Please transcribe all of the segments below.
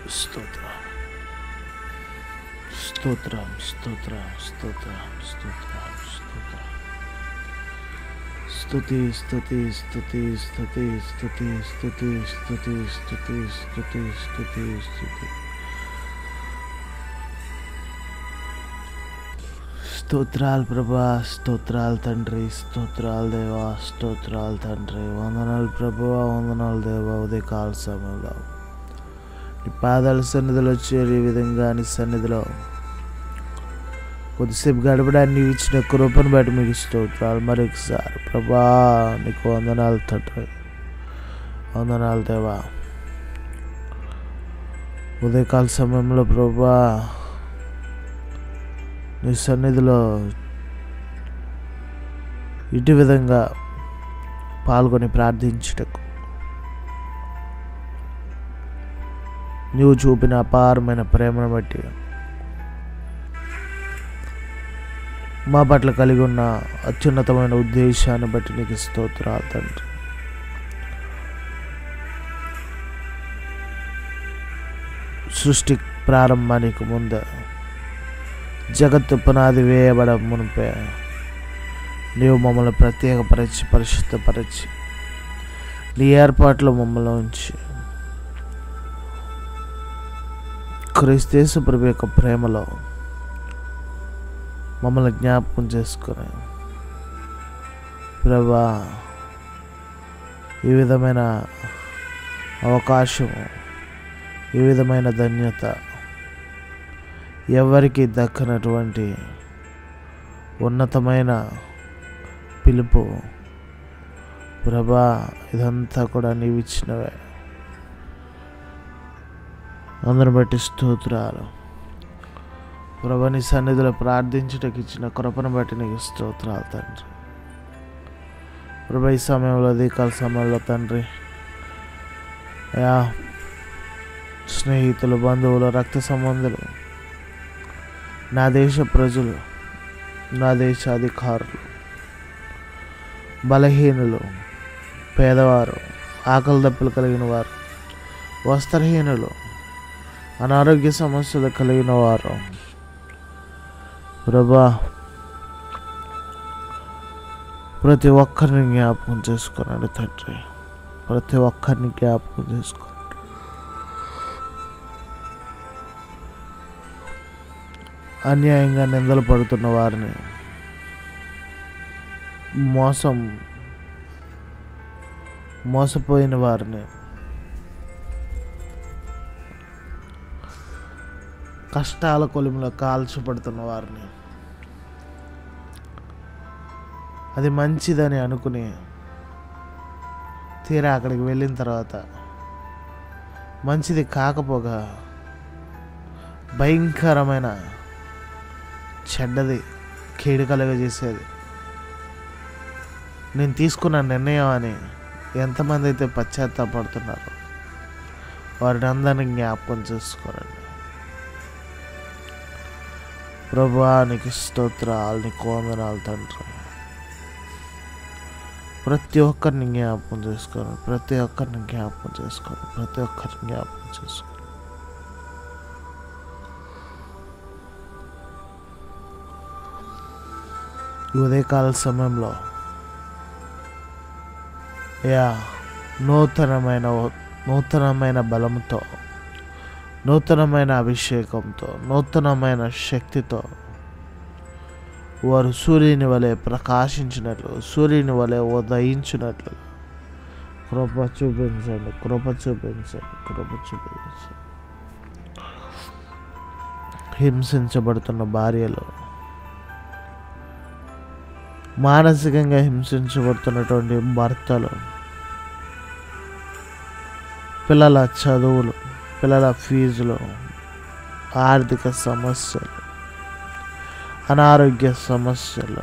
స్తోత్రం స్తోత్రం స్తోత్రం స్తోత్రం స్తోత్రం స్తోత్రం స్తుతి స్తుతి స్తుతి స్తుతి స్తుతి స్తుతి స్తుతి స్తుతి స్తుతి స్తుతి స్తుతి స్తోత్రాలు ప్రభా స్తోత్రాలు తండ్రి స్తోత్రాలు దేవా స్తోత్రాలు తండ్రి వందనాలు ప్రభువా వందనాలు దేవా ఉదయకాల సమయంలో నీ పాదాల సన్నిధిలో చేరి ఈ విధంగా నీ సన్నిధిలో కొద్దిసేపు గడపడానికి నీవు ఇచ్చిన కృపను బట్టి మీకు స్తోత్రాలు మరొకసారి ప్రభా నీకు వందనాలు తండ్రి వందనాలు దేవా ఉదయకాల సమయంలో ప్రభా నీ సన్నిధిలో ఇటు విధంగా పాల్గొని ప్రార్థించుటకు నీవు చూపిన అపారమైన ప్రేమను బట్టి మా పట్ల కలిగి ఉన్న అత్యున్నతమైన ఉద్దేశాన్ని బట్టి నీకు స్తోత్రాలు తండ్రి సృష్టి ప్రారంభానికి ముందే జగత్తు పునాది వేయబడ మునిపే నీవు మమ్మల్ని ప్రత్యేకపరిచి పరిశుద్ధపరిచి నీ ఏర్పాట్లో మమ్మల్ని ఉంచి క్రీస్తేసు ప్రభు యొక్క ప్రేమలో మమ్మల్ని జ్ఞాపకం చేసుకుని ప్రభా ఈ విధమైన అవకాశము ఈ విధమైన ధన్యత ఎవరికి దక్కనటువంటి ఉన్నతమైన పిలుపు ప్రభా ఇదంతా కూడా నీవు ఇచ్చినవే అందరిని బట్టి స్తోత్రాలు ప్రభా నీ సన్నిధిలో ప్రార్థించుటకు ఇచ్చిన కృపను బట్టి నీకు స్తోత్రాలు తండ్రి ప్రభా ఈ సమయంలో దీకాల సమయంలో తండ్రి యా స్నేహితులు బంధువులు రక్త సంబంధులు నా దేశ ప్రజలు నా దేశ అధికారులు బలహీనులు పేదవారు ఆకలి దప్పులు కలిగిన వారు వస్త్రహీనులు అనారోగ్య సమస్యలు కలిగిన వారు ప్రభా ప్రతి ఒక్కరిని జ్ఞాపకం చేసుకున్నాడు తండ్రి ప్రతి ఒక్కరిని జ్ఞాపకం చేసుకో అన్యాయంగా నిందలు పడుతున్న వారిని మోసం మోసపోయిన వారిని కష్టాల కొలిమిలో కాల్చబడుతున్న వారిని అది మంచిదని అనుకుని తీరా అక్కడికి వెళ్ళిన తర్వాత మంచిది కాకపోగా భయంకరమైన చెడ్డది కీడు కలగజేసేది నేను తీసుకున్న నిర్ణయం అని ఎంతమంది అయితే పశ్చాత్తాపడుతున్నారో వారిని అందరినీ జ్ఞాపకం చేసుకోరండి ప్రభా నీకు స్తోత్రాలు నీకు వందనాలు తండ్రి ప్రతి ఒక్కరిని జ్ఞాపకం చేసుకోండి ప్రతి ఒక్కరిని జ్ఞాపకం చేసుకోండి ప్రతి ఒక్కరిని జ్ఞాపకం చేసుకోండి ఈ ఉదయకాల సమయంలో యా నూతనమైన నూతనమైన బలంతో నూతనమైన అభిషేకంతో నూతనమైన శక్తితో వారు సూర్యుని వలె ప్రకాశించినట్లు సూర్యుని వలె ఉదయించినట్లు కృప చూపించండి కృప చూపించండి కృప చూపించండి హింసించబడుతున్న భార్యలు మానసికంగా హింసించబడుతున్నటువంటి భర్తలు పిల్లల చదువులు పిల్లల ఫీజులు ఆర్థిక సమస్యలు అనారోగ్య సమస్యలు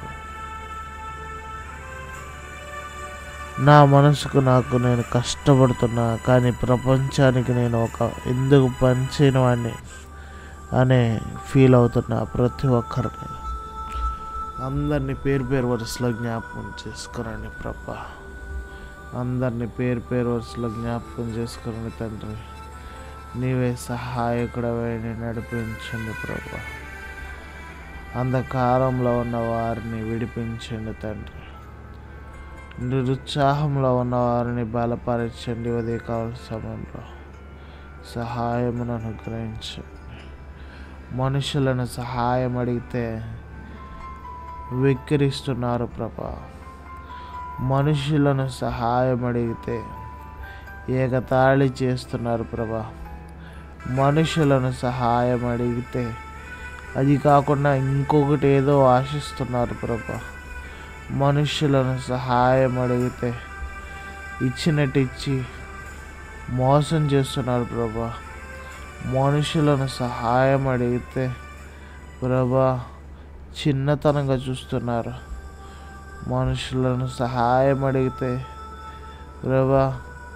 నా మనసుకు నాకు నేను కష్టపడుతున్నా కానీ ప్రపంచానికి నేను ఒక ఎందుకు పనిచేయని వాడిని అనే ఫీల్ అవుతున్నా ప్రతి ఒక్కరిని అందరినీ పేరు పేరు వరుసలో జ్ఞాపకం చేసుకురండి ప్రభా అందరినీ పేరు పేరు వరుసలో జ్ఞాపకం చేసుకురండి తండ్రి నీవే సహాయకుడవైన నడిపించండి ప్రభా అంధకారంలో ఉన్న వారిని విడిపించండి తండ్రి నిరుత్సాహంలో ఉన్న వారిని బలపరచండి ఉదయకాల సమయంలో సహాయమును అనుగ్రహించండి మనుషులను సహాయం అడిగితే వెక్కిరిస్తున్నారు ప్రభా మనుషులను సహాయం అడిగితే ఏకతాళి చేస్తున్నారు ప్రభా మనుషులను సహాయం అడిగితే అది కాకుండా ఇంకొకటి ఏదో ఆశిస్తున్నారు ప్రభా మనుషులను సహాయం అడిగితే ఇచ్చినట్టు ఇచ్చి మోసం చేస్తున్నారు ప్రభా మనుషులను సహాయం అడిగితే ప్రభా చిన్నతనంగా చూస్తున్నారు మనుషులను సహాయం అడిగితే ప్రభా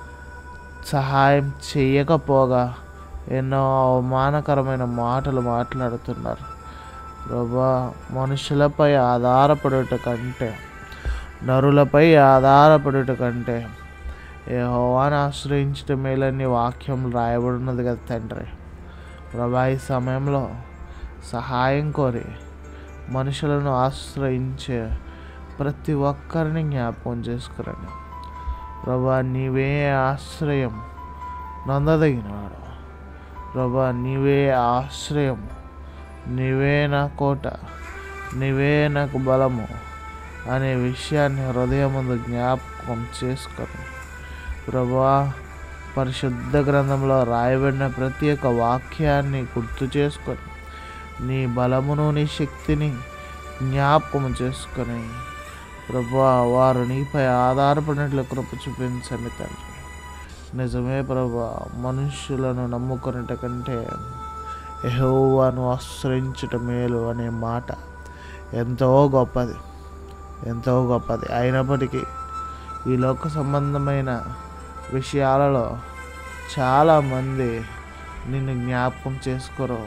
సహాయం చేయకపోగా ఎన్నో అవమానకరమైన మాటలు మాట్లాడుతున్నారు ప్రభా మనుషులపై ఆధారపడుట కంటే నరులపై ఆధారపడుట కంటే యెహోవాను ఆశ్రయించడం మేలని వాక్యం రాయబడినది కదా తండ్రి ప్రభా ఈ సమయంలో సహాయం కోరి మనుషులను ఆశ్రయించే ప్రతి ఒక్కరిని జ్ఞాపకం చేసుకురండి ప్రభా నీవే ఆశ్రయం నందదగినాడు ప్రభా నీవే ఆశ్రయం నీవే నా కోట నీవే నాకు బలము అనే విషయాన్ని హృదయం ముందు జ్ఞాపకం చేసుకొని ప్రభా పరిశుద్ధ గ్రంథంలో రాయబడిన ప్రతి ఒక్క వాక్యాన్ని గుర్తు చేసుకొని నీ బలమును నీ శక్తిని జ్ఞాపకం చేసుకొని ప్రభా వారు నీపై ఆధారపడినట్లు కృప చూపించండి తండ్రి నిజమే ప్రభా మనుషులను నమ్ముకునేట కంటే యెహోవాను ఆశ్రయించుట మేలు అనే మాట ఎంతో గొప్పది ఎంతో గొప్పది అయినప్పటికీ ఈ లోక సంబంధమైన విషయాలలో చాలామంది నిన్ను జ్ఞాపకం చేసుకోరు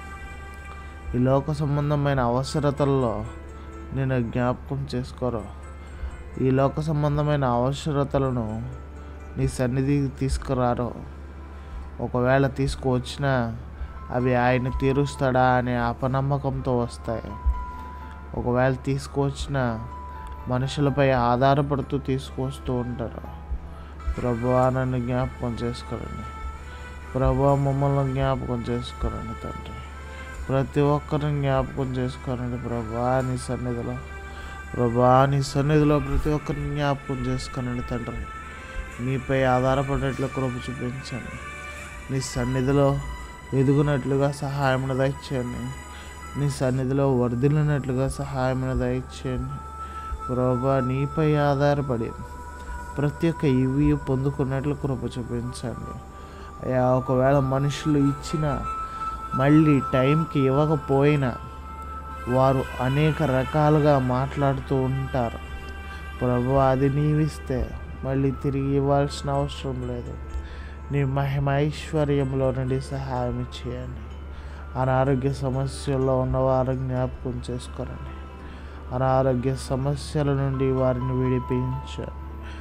ఈ లోక సంబంధమైన అవసరతల్లో నేను జ్ఞాపకం చేసుకోరు ఈ లోక సంబంధమైన అవసరతలను నీ సన్నిధికి తీసుకురారు ఒకవేళ తీసుకువచ్చినా అవి ఆయన తీరుస్తాడా అనే అపనమ్మకంతో వస్తాయి ఒకవేళ తీసుకువచ్చిన మనుషులపై ఆధారపడుతూ తీసుకొస్తూ ఉంటారు ప్రభువా నన్ను జ్ఞాపకం చేసుకోరండి ప్రభా మమ్మల్ని జ్ఞాపకం చేసుకోరండి తండ్రి ప్రతి ఒక్కరిని జ్ఞాపకం చేసుకోరండి ప్రభా నీ సన్నిధిలో ప్రభా నీ సన్నిధిలో ప్రతి ఒక్కరిని జ్ఞాపకం చేసుకోనండి తండ్రి నీపై ఆధారపడేట్లు కృప చూపించండి నీ సన్నిధిలో ఎదుగునట్లుగా సహాయం దయచేయండి నీ సన్నిధిలో వర్ధిల్లినట్లుగా సహాయం దయచేయండి ప్రభా నీపై ఆధారపడి ప్రతి ఒక్క ఇవి పొందుకున్నట్లు కృప చూపించండి అయ్యా ఒకవేళ మనుషులు ఇచ్చిన మళ్ళీ టైంకి ఇవ్వకపోయినా వారు అనేక రకాలుగా మాట్లాడుతూ ఉంటారు ప్రభు అది నీవిస్తే మళ్ళీ తిరిగి ఇవ్వాల్సిన అవసరం లేదు నీ మహిమ ఐశ్వర్యంలో నుండి సహాయం చేయండి అనారోగ్య సమస్యల్లో ఉన్నవారు జ్ఞాపకం చేసుకోరండి అనారోగ్య సమస్యల నుండి వారిని విడిపించండి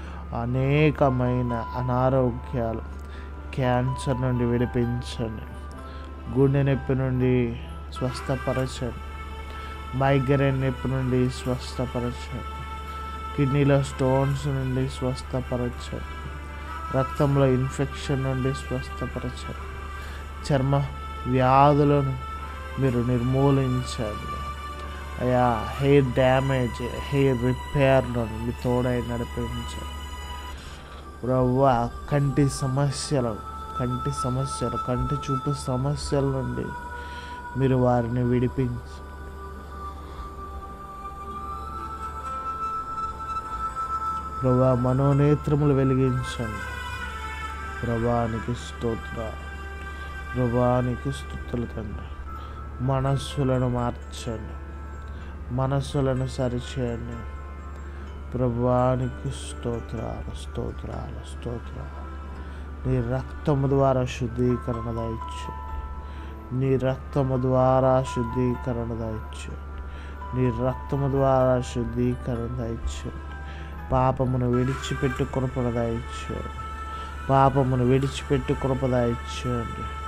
అనేకమైన అనారోగ్యాలు క్యాన్సర్ నుండి విడిపించండి గుండె నొప్పి నుండి స్వస్థపరచండి మైగ్రేన్ నొప్పి నుండి స్వస్థపరచండి కిడ్నీలో స్టోన్స్ నుండి స్వస్థపరచండి రక్తంలో ఇన్ఫెక్షన్ నుండి స్వస్థపరచండి చర్మ వ్యాధులను మీరు నిర్మూలించండి అయా హెయిర్ డ్యామేజ్ హెయిర్ రిపేర్లను మీ తోడై నడిపించండి ప్రవ్వ కంటి సమస్యలు కంటి సమస్యలు కంటి చూపు సమస్యల నుండి మీరు వారిని విడిపించి ప్రభా మనోనేత్రములు వెలిగించండి ప్రభానికి స్తోత్ర ప్రభానికి స్థుతులు తండ్రి మనస్సులను మార్చండి మనస్సులను సరిచేయండి ప్రభానికి స్తోత్రాలు స్తోత్రాలు స్తోత్రాలు నీ రక్తము ద్వారా శుద్ధీకరణ దయచు నీ రక్తము ద్వారా శుద్ధీకరణ దయచు నీ రక్తము ద్వారా శుద్ధీకరణ దయచు పాపమును విడిచిపెట్టు కృపణ దయచు పాపమును విడిచిపెట్టు కృప దయచండి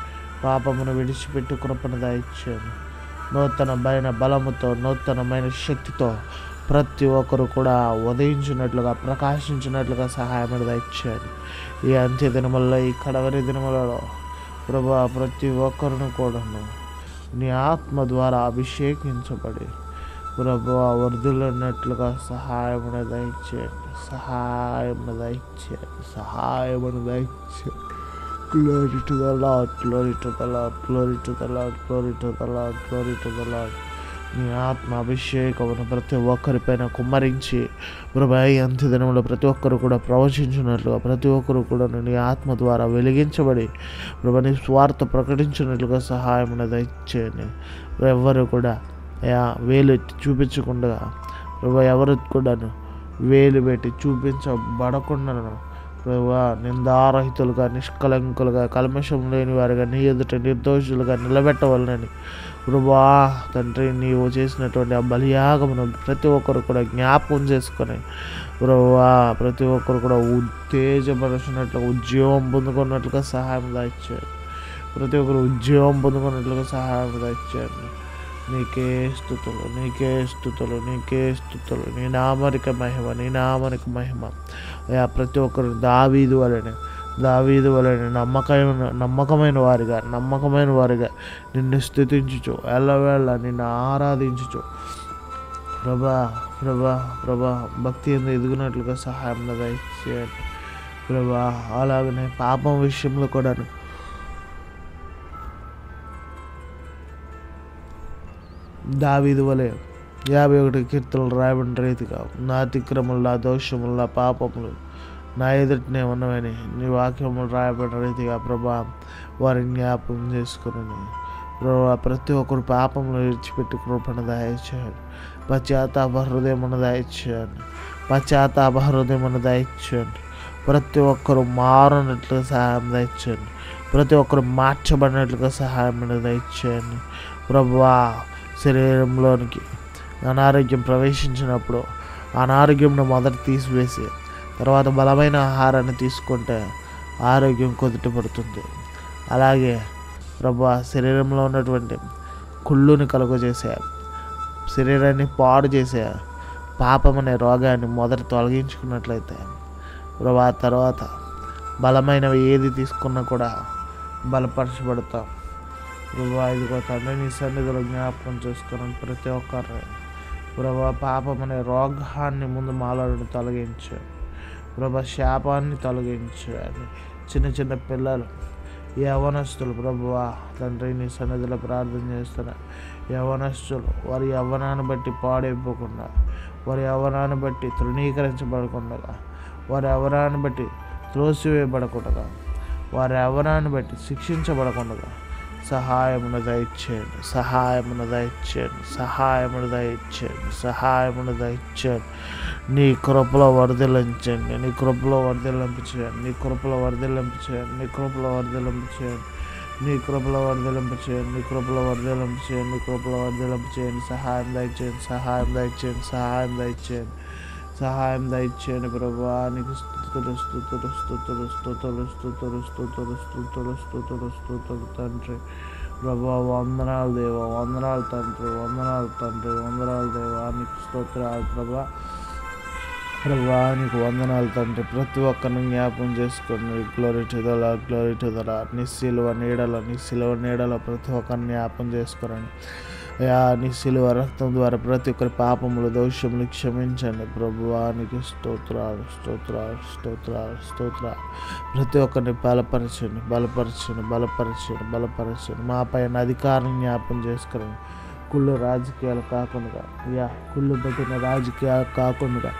పాపమును విడిచిపెట్టి కృపను దయచేయండి నూతన బైన బలముతో నూతనమైన శక్తితో ప్రతి ఒక్కరు కూడా ఉదయించినట్లుగా ప్రకాశించినట్లుగా సహాయం దయచేయండి ఈ అంత్య దినములలో ఈ కడవరి దినములలో ప్రభా ప్రతి ఒక్కరిని కూడాను నీ ఆత్మ ద్వారా అభిషేకించబడి ప్రభు వర్ధులన్నట్లుగా సహాయమును దయచేయండి సహాయమును దయచేయండి సహాయమును దయచేయండి Glory to the Lord, glory to the Lord, glory to the Lord, glory to the Lord, glory to the Lord. నీ ఆత్మ అభిషేకమును ప్రతి ఒక్కరిపైన కుమ్మరించి ప్రభా ఈ అంత్య దినంలో ప్రతి ఒక్కరు కూడా ప్రవచించినట్లుగా ప్రతి ఒక్కరు కూడా నీ ఆత్మ ద్వారా వెలిగించబడి ప్రభా నీ స్వార్థ ప్రకటించినట్లుగా సహాయం దయచేయండి ఎవ్వరు కూడా అయా వేలు ఎత్తి చూపించకుండా ప్రభా ఎవరు కూడాను వేలు పెట్టి చూపించబడకుండా ప్రభా నిందారహితులుగా నిష్కలంకులుగా కల్మషం లేని వారుగా నీ ఎదుట నిర్దోషులుగా నిలబెట్టవాలని ప్రభా తండ్రి నీవు చేసినటువంటి ఆ బలియాగమును ప్రతి ఒక్కరు కూడా జ్ఞాపకం చేసుకొని ప్రభా ప్రతి ఒక్కరు కూడా ఉత్తేజపరచినట్లుగా ఉద్యోగం పొందుకున్నట్లుగా సహాయం దాయిచ్చారు ప్రతి ఒక్కరు ఉద్యోగం పొందుకున్నట్లుగా సహాయం దాయిచ్చారు నీకే స్థుతులు నీకే స్థుతులు నీకే స్థుతులు నీ నామరిక మహిమ నీ నామరిక మహిమ అయా ప్రతి ఒక్కరు దావీదు వలనే దావీదు వలన నమ్మకమైన నమ్మకమైన వారిగా నమ్మకమైన వారిగా నిన్ను స్థుతించుచు ఎల్లవేళ నిన్ను ఆరాధించుచు ప్రభా ప్రభా ప్రభా భక్తి ఎందు ఎదుగునట్లుగా సహాయం దయచేయండి ప్రభా అలాగనే పాపం విషయంలో కూడా దావీదు వలె యాభై ఒకటి కీర్తనలు రాయబడిన రీతిగా నా అతిక్రములు నా దోషములు నా పాపములు నా ఎదుటినే ఉన్నవని నీ వాక్యములు రాయబడిన రీతిగా ప్రభా వారిని జ్ఞాపకం చేసుకుని ప్రభా ప్రతి ఒక్కరు పాపములు విడిచిపెట్టి కృపను దయచేయండి పశ్చాత్తాప హృదయమును దయచేయండి పశ్చాత్తాప హృదయమును దయచేయండి ప్రతి ఒక్కరు మారనట్లుగా సహాయం దయచేయండి ప్రతి ఒక్కరు మార్చబడినట్లుగా సహాయం దయచేయండి ప్రభా శరీరంలోనికి అనారోగ్యం ప్రవేశించినప్పుడు అనారోగ్యంను మొదట తీసివేసి తర్వాత బలమైన ఆహారాన్ని తీసుకుంటే ఆరోగ్యం కుదుట పడుతుంది అలాగే ప్రభు శరీరంలో ఉన్నటువంటి కుళ్ళుని కలుగజేసే శరీరాన్ని పాడు చేసే పాపం అనే రోగాన్ని మొదట తొలగించుకున్నట్లయితే ప్రభు తర్వాత బలమైనవి ఏది తీసుకున్నా కూడా బలపరచబడతాం ప్రభా ఇదిగో తండ్రి నీ సన్నిధిలో జ్ఞాపకం చేసుకున్నాను ప్రతి ఒక్కరు ప్రభా పాపం అనే రోగాన్ని ముందు మాలను తొలగించాను ప్రభా శాపాన్ని తొలగించాను చిన్న చిన్న పిల్లలు యవనస్తులు ప్రభువా తండ్రి నీ సన్నిధిలో ప్రార్థన చేస్తున్నా యవనస్తులు వారి యవ్వనాన్ని బట్టి పాడైపోకుండా వారి యవ్వనాన్ని బట్టి తృణీకరించబడకుండా వారి యవ్వనాన్ని బట్టి త్రోసివేయబడకుండా వారి యవ్వనాన్ని బట్టి శిక్షించబడకుండా సహాయమును దయచేయండి సహాయమును దయచేయండి సహాయమును దయచేయండి సహాయమును దయచేయండి నీ కృపలో వరదలించండి నీ కృపలో వరదలింపు చేయండి నీ కృపలో వరదలింపు చేయండి నీ కృపలో వరదలింపు చేయండి నీ కృపలో వరదలింపు చేయండి నీ కృపలో వరదలింపు చేయండి నీ కృపలో వరదలింపు చేయండి సహాయం దయచేయండి సహాయం దయచేయండి సహాయం దయచేయండి సహాయం దయచేయండి ప్రభా నీకు స్థుతులు స్థుతులు స్థుతులు స్థుతులు స్థుతులు స్థుతులు స్థుతులు స్థుతులు స్థుతులు తండ్రి ప్రభా వందనాలు దేవ వందనాలు తండ్రి వందనాలు తండ్రి వందనాలు దేవా నీకు స్తోత్రాలు ప్రభా ప్రభా నీకు వందనాలు తండ్రి ప్రతి ఒక్కరిని జ్ఞాపకం చేసుకొని గ్లోరీ టు దలా గ్లోరీ టు దలా నీ సిలువ నీడలో నీ సిలువ నీడలో ప్రతి ఒక్కరిని జ్ఞాపకం చేసుకోరండి అయా నీ సిలువ రక్తం ద్వారా ప్రతి ఒక్కరి పాపములు దోషములు క్షమించండి ప్రభువా నీకు స్తోత్రాలు స్తోత్రాలు స్తోత్రాలు స్తోత్రాలు ప్రతి ఒక్కరిని బలపరచండి బలపరచండి బలపరచండి బలపరచండి మా పైన అధికారం జ్ఞాపకం చేసుకురండి కుళ్ళు రాజకీయాలు కాకుండా యా కుళ్ళు పట్టిన రాజకీయాలు కాకుండా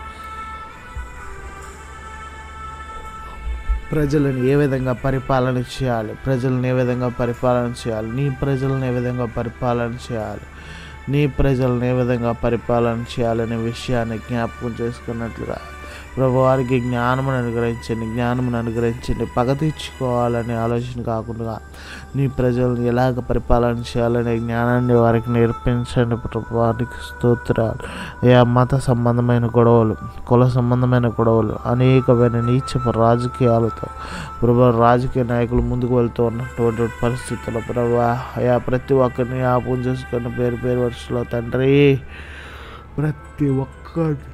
ప్రజలను ఏ విధంగా పరిపాలన చేయాలి ప్రజలను ఏ విధంగా పరిపాలన చేయాలి నీ ప్రజలను ఏ విధంగా పరిపాలన చేయాలి నీ ప్రజలను ఏ విధంగా పరిపాలన చేయాలనే విషయాన్ని జ్ఞాపకం చేసుకున్నట్లుగా ప్రభు వారికి జ్ఞానమును అనుగ్రహించండి జ్ఞానమును అనుగ్రహించండి పగ తీర్చుకోవాలనే ఆలోచన కాకుండా నీ ప్రజలను ఎలాగ పరిపాలన చేయాలనే జ్ఞానాన్ని వారికి నేర్పించండి ప్రభు వారికి స్తోత్రాలు ఏ మత సంబంధమైన గొడవలు కుల సంబంధమైన గొడవలు అనేకమైన నీచపు రాజకీయాలతో ప్రభు రాజకీయ నాయకులు ముందుకు వెళ్తూ ఉన్నటువంటి పరిస్థితుల్లో ప్రభు అయా ప్రతి ఒక్కరిని ఆపం చేసుకొని పేరు పేరు వరుసలో తండ్రి ప్రతి ఒక్కరిని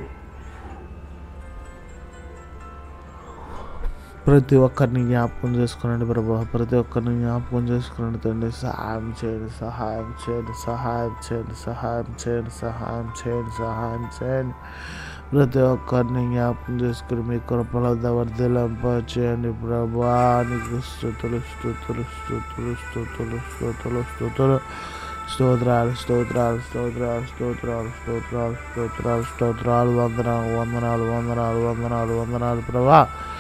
ప్రతి ఒక్కరిని జ్ఞాపకం చేసుకునండి ప్రభా ప్రతి ఒక్కరిని జ్ఞాపకం చేసుకునండి తండ్రి సహాయం చేయండి సహాయం చేయండి సహాయం చేయండి సహాయం చేయండి సహాయం చేయండి సహాయం చేయండి ప్రతి ఒక్కరిని జ్ఞాపకం చేసుకుని మీ కృపలో వర్ధలింప చేయండి ప్రభా నీకు స్థుతులు స్థుతులు స్థుతులు స్థుతులు స్థుతులు స్థుతులు స్తోత్రాలు స్తోత్రాలు స్తోత్రాలు స్తోత్రాలు స్తోత్రాలు స్తోత్రాలు స్తోత్రాలు వందనాలు వందనాలు వందనాలు వందనాలు వందనాలు ప్రభా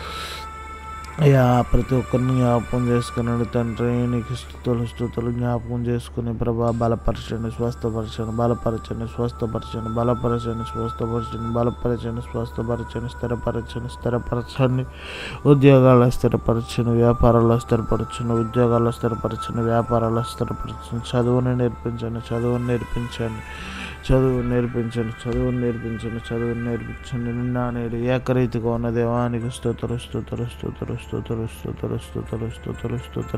అయ్యా ప్రతి ఒక్కరిని జ్ఞాపకం చేసుకున్నాడు తండ్రి నీకు స్థుతులు స్థుతులు జ్ఞాపకం చేసుకుని ప్రభా బలపరచండి స్వస్థపరచండి బలపరచండి స్వస్థపరచండి బలపరచండి స్వస్థపరచండి బలపరచండి స్వస్థపరచండి స్థిరపరచండి స్థిరపరచండి ఉద్యోగాల్లో స్థిరపరచండి వ్యాపారాల్లో స్థిరపరచండి ఉద్యోగాల్లో స్థిరపరచండి వ్యాపారాల్లో స్థిరపరచండి చదువుని నేర్పించండి చదువుని నేర్పించండి చదువు నేర్పించండి చదువు నేర్పించండి చదువు నేర్పించండి నిన్న నేడు ఏకరీతిగా ఉన్న దేవానికి స్తోత్ర స్తోత్ర స్తోత్ర స్తోత్ర స్తోత్ర స్తోత్ర స్తోత్ర స్తోత్ర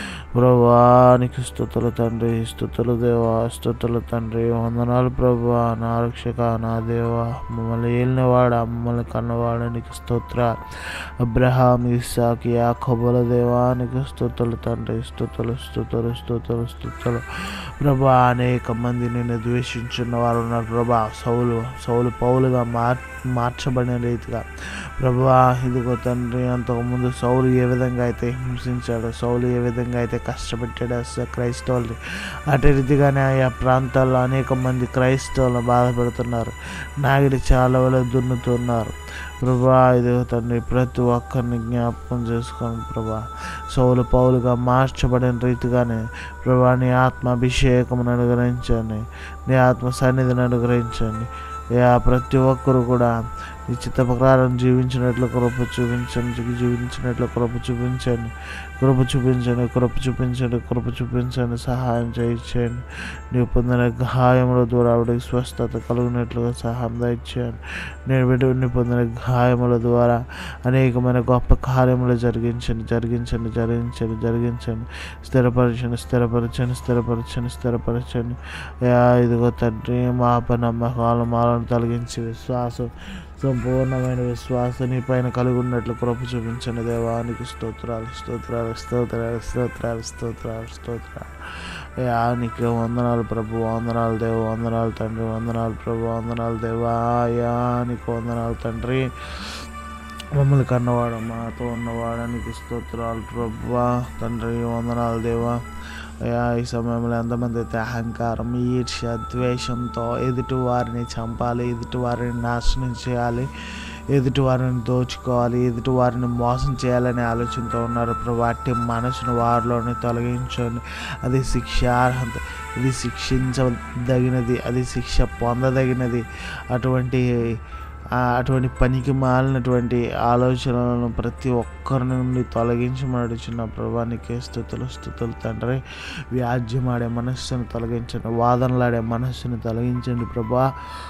ప్రభానికి స్తోత్ర తండ్రి స్తోత్ర దేవా స్తోత్ర తండ్రి వందనాలు ప్రభా నా రక్షక నా దేవా మమ్మల్ని ఏలినవాడ మమ్మల్ని కన్నవాడ నీకు స్తోత్ర అబ్రహాం ఇస్సాకి యాకోబుల దేవానికి స్తోత్రలు తండ్రి స్తోత్రలు స్తోత్రలు స్తోత్రలు స్తోత్రలు ప్రభా అనేక మంది నిన్ను ద్వేషించిన వారు ఉన్నారు ప్రభా సౌలు సౌలు పౌలుగా మార్ మార్చబడిన రీతిగా ప్రభా ఇదిగో తండ్రి అంతకుముందు సౌలు ఏ విధంగా అయితే హింసించాడు సౌలు ఏ విధంగా అయితే కష్టపెట్టాడు అసలు క్రైస్తవుల్ని అటు రీతిగానే ఆయా ప్రాంతాల్లో అనేక మంది క్రైస్తవులను బాధపెడుతున్నారు నాగిడి చాలా వల్ల దున్నుతున్నారు ప్రభా ఇదిగో తండ్రి ప్రతి ఒక్కరిని జ్ఞాపకం చేసుకోండి ప్రభా సౌలు పౌలుగా మార్చబడిన రీతిగానే ప్రభా నీ ఆత్మ అభిషేకమును అనుగ్రహించండి నీ ఆత్మ సన్నిధిని అనుగ్రహించండి యా ప్రతి ఒక్కరు కూడా ఈ చిత్త ప్రకారం జీవించినట్లు కృప చూపించండి జీవించినట్లు కృప చూపించండి కృప చూపించండి కృప చూపించండి కృప చూపించండి సహాయం చేయించండి నీవు పొందిన గాయముల ద్వారా ఆవిడకి స్వస్థత కలిగినట్లుగా సహాయం దయచేయండి నేను బిడ్డని పొందిన గాయముల ద్వారా అనేకమైన గొప్ప కార్యములు జరిగించండి జరిగించండి జరిగించండి జరిగించండి స్థిరపరచండి స్థిరపరచండి స్థిరపరచండి స్థిరపరచండి యా ఇదిగో తండ్రి మా నమ్మకాలు మాలను తొలగించి విశ్వాసం సంపూర్ణమైన విశ్వాసం నీ పైన కలిగి ఉన్నట్లు కృప చూపించండి దేవానికి స్తోత్రాలు స్తోత్రాలు స్తోత్రాలు స్తోత్రాలు స్తోత్రాలు స్తోత్రాలు యా నీకు వందనాలు ప్రభు వందనాలు దేవ వందనాలు తండ్రి వందనాలు ప్రభు వందనాలు దేవా యా నీకు వందనాలు తండ్రి మమ్మల్ని కన్నవాడు మాతో ఉన్నవాడు నీకు స్తోత్రాలు ప్రభా తండ్రి వందనాలు దేవా అయ్యా ఈ సమయంలో ఎంతమంది అయితే అహంకారం ఈర్ష్య ద్వేషంతో ఎదుటి వారిని చంపాలి ఎదుటి వారిని నాశనం చేయాలి ఎదుటి వారిని దోచుకోవాలి ఎదుటి వారిని మోసం చేయాలనే ఆలోచనతో ఉన్నారు ప్రభు అట్టి మనసును వారిలోనే తొలగించండి అది శిక్షార్హత ఇది శిక్షించదగినది అది శిక్ష పొందదగినది అటువంటి అటువంటి పనికి మాలినటువంటి ఆలోచనలను ప్రతి ఒక్కరి నుండి తొలగించమని చిన్న ప్రభానికి స్థుతులు స్థుతులు తండ్రి వ్యాజ్యమాడే మనస్సును తొలగించండి వాదనలాడే మనస్సును తొలగించండి ప్రభా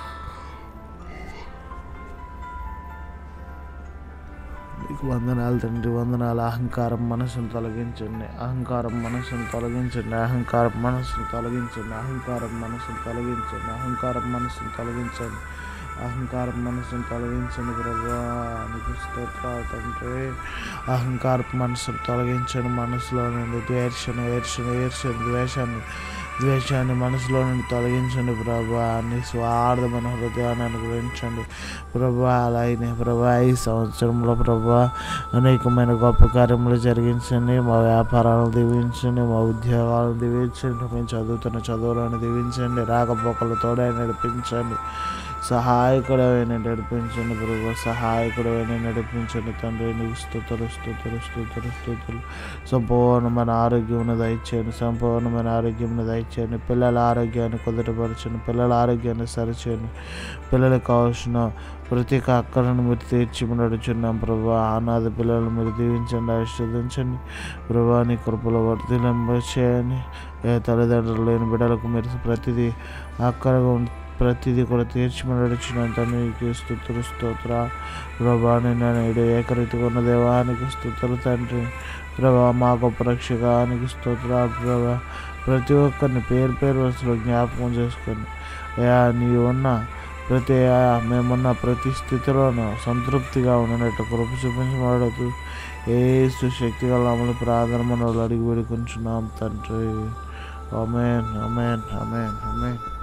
మీకు వందనాలు తండ్రి వందనాలు అహంకారం మనసును తొలగించండి అహంకారం మనసును తొలగించండి అహంకారం మనసును తొలగించండి అహంకారం మనసును తొలగించండి అహంకారం మనసును తొలగించండి అహంకారం మనసును తొలగించండి ప్రభా నీకు స్తోత్రాలు తండ్రి అహంకారపు మనసును తొలగించండి మనసులో నుండి ద్వేషను ఏర్షను ఏర్షను ద్వేషాన్ని ద్వేషాన్ని మనసులో నుండి తొలగించండి ప్రభా నీ స్వార్థమైన హృదయాన్ని అనుగ్రహించండి ప్రభా అలాగే ప్రభా ఈ సంవత్సరంలో ప్రభా అనేకమైన గొప్ప కార్యములు జరిగించండి మా వ్యాపారాలను దీవించండి మా ఉద్యోగాలను దీవించండి మేము చదువుతున్న చదువులను దీవించండి రాకపోకలతోడే నడిపించండి సహాయకుడమైన నడిపించండి ప్రభు సహాయకుడమైన నడిపించండి తండ్రి నీకు స్థుతులు స్థుతులు స్థుతులు స్థుతులు సంపూర్ణమైన ఆరోగ్యం దయచేయండి సంపూర్ణమైన ఆరోగ్యం దయచేయండి పిల్లల ఆరోగ్యాన్ని కుదుటపరచండి పిల్లల ఆరోగ్యాన్ని సరిచేయండి పిల్లలకు కావాల్సిన ప్రతి ఒక్క అక్కలను మీరు తీర్చి నడుచున్నాం ప్రభా అనాథ పిల్లలను మీరు దీవించండి ఆశీర్వదించండి ప్రభా నీ కృపలో వర్ధిలింప చేయండి ఏ తల్లిదండ్రులు లేని బిడ్డలకు మీరు ప్రతిదీ అక్కడగా ఉం- ప్రతిదీ కూడా తీర్చి నడుచున్నంత నీకు స్థుతులు స్తోత్ర ప్రభా నేను నేడు ఏకరీతిగా ఉన్న దేవానికి స్థుతులు తండ్రి ప్రభా మా గొప్ప రక్షకానికి స్తోత్ర ప్రభా ప్రతి ఒక్కరిని పేరు పేరు వరుసలో జ్ఞాపకం చేసుకొని అయా నీ ఉన్న ప్రతి అయా మేమున్న ప్రతి స్థితిలోనూ సంతృప్తిగా ఉండనట్టు కృప చూపించబడదు ఏసు శక్తి గల అమలు ప్రాధాన్యమైన వాళ్ళు అడిగి వేడుకుంటున్నాం తండ్రి అమేన్ అమేన్ అమేన్ అమేన్